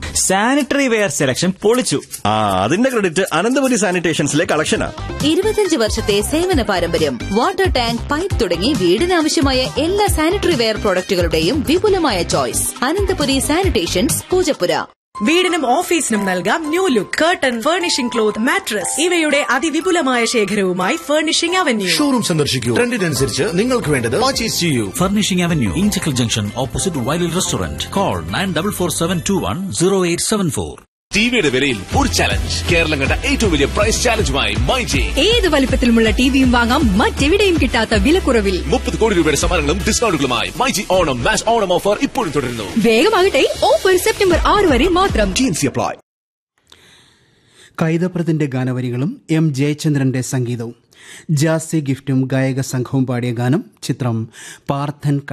Sanitary ware selection പൊളിച്ചു ആ അതിന്റെ ക്രെഡിറ്റ് അനന്തപുരി സാനിറ്റേഷൻസിലെ കളക്ഷനാ ഇരുപത്തിയഞ്ച് വർഷത്തെ സേവന പാരമ്പര്യം വാട്ടർ ടാങ്ക് പൈപ്പ് തുടങ്ങി വീടിനാവശ്യമായ എല്ലാ സാനിറ്ററി വെയർ പ്രോഡക്റ്റുകളുടെയും വിപുലമായ ചോയ്സ് അനന്തപുരി സാനിറ്റേഷൻസ് പൂജപ്പുര വീടിനും ഓഫീസിനും നൽകാം new look curtain furnishing cloth mattress ഇവയുടെ അതിവിപുലമായ ശേഖരവുമായി ഫർണിഷിംഗ് അവന്യൂ ഷോറൂം സന്ദർശിക്കൂ ട്രെൻഡിനനുസരിച്ച് നിങ്ങൾക്ക് വേണ്ടത് പർച്ചേസ് ചെയ്യൂ Furnishing Avenue, Inchikal Junction, opposite Wiley Restaurant. Call 9447210874. ടിവിയുടെ വിലയിൽ ഒരു ചലഞ്ച് കേരളം കണ്ട ഏറ്റവും വലിയ പ്രൈസ് ചാലഞ്ചുമായി മൈജി ഏത് വലിപ്പത്തിലുമുള്ള ടിവിയും വാങ്ങാം മറ്റെവിടെയും കിട്ടാത്ത വിലക്കുറവിൽ മുപ്പത് കോടി രൂപയുടെ സമ്മാനങ്ങളും ഡിസ്കൗണ്ടുകളുമായി myG Onam match Onam offer ഇപ്പോഴും തുടരുന്നു വേഗമാകട്ടെ ഓഫർ സെപ്റ്റംബർ ആറ് വരെ മാത്രം അപ്ലൈ കൈതപ്രതിന്റെ ഗാനവരികളും എം ജയചന്ദ്രന്റെ സംഗീതവും ജാസി ഗിഫ്റ്റും ഗായക സംഘവും പാടിയ ഗാനം ചിത്രം പാർത്ഥൻ